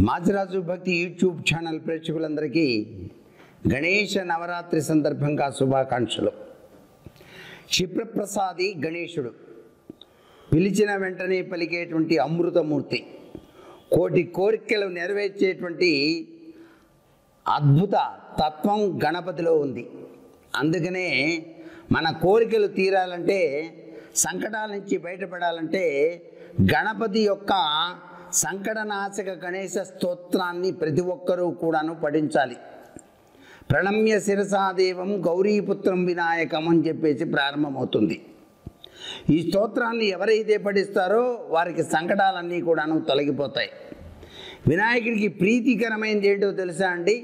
మాచిరాజు భక్తి YouTube channel ప్రేక్షకులందరికీ గణేష నవరాత్రి సందర్భంగా శుభాకాంక్షలు క్షిప్రప్రసాది గణేశుడు పిలిచిన వెంటనే పలికేటువంటి అమృతమూర్తి కోటి కోరికలు నెరవేర్చేటువంటి అద్భుత తత్వం గణపతిలో ఉంది అందుకనే మన కోరికలు తీరాలంటే సంకటాల నుంచి బయటపడాలంటే గణపతి యొక్క సంకటనాశక గణేశ స్తోత్రాన్ని ప్రతి ఒక్కరూ కూడాను పఠించాలి ప్రణమ్య శిరసాదేవం గౌరీపుత్రం వినాయకం అని చెప్పేసి ప్రారంభమవుతుంది ఈ స్తోత్రాన్ని ఎవరైతే పఠిస్తారో వారికి సంకటాలన్నీ కూడాను తొలగిపోతాయి వినాయకుడికి ప్రీతికరమైనది ఏంటో తెలుసా అండి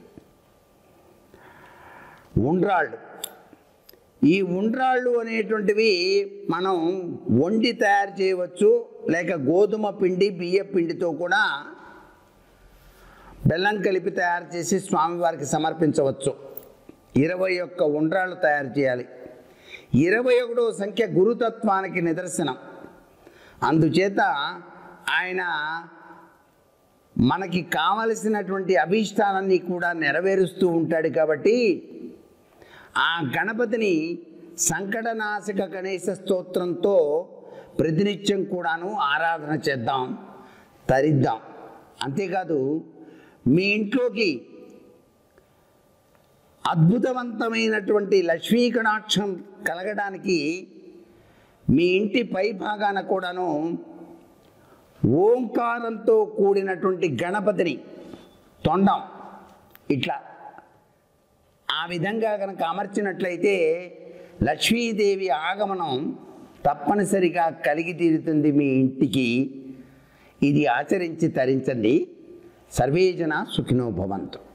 ఉండ్రాళ్ళు ఈ ఉండ్రాళ్ళు అనేటువంటివి మనం వండి తయారు చేయవచ్చు లేక గోధుమ పిండి బియ్య పిండితో కూడా బెల్లం కలిపి తయారు చేసి స్వామివారికి సమర్పించవచ్చు ఇరవై ఒక్క ఉండ్రాళ్ళు తయారు చేయాలి ఇరవై ఒకటో సంఖ్య గురుతత్వానికి నిదర్శనం అందుచేత ఆయన మనకి కావలసినటువంటి అభీష్టాలన్నీ కూడా నెరవేరుస్తూ ఉంటాడు కాబట్టి ఆ గణపతిని సంకటనాశక గణేశ స్తోత్రంతో ప్రతినిత్యం కూడాను ఆరాధన చేద్దాం తరిద్దాం అంతేకాదు మీ ఇంట్లోకి అద్భుతవంతమైనటువంటి లక్ష్మీ కటాక్షం కలగడానికి మీ ఇంటి పై భాగాన కూడాను ఓంకారంతో కూడినటువంటి గణపతిని తొండం ఇట్లా ఆ విధంగా కనుక అమర్చినట్లయితే లక్ష్మీదేవి ఆగమనం తప్పనిసరిగా కలిగి తీరుతుంది మీ ఇంటికి ఇది ఆచరించి తరించండి సర్వేజన సుఖినో భవంతు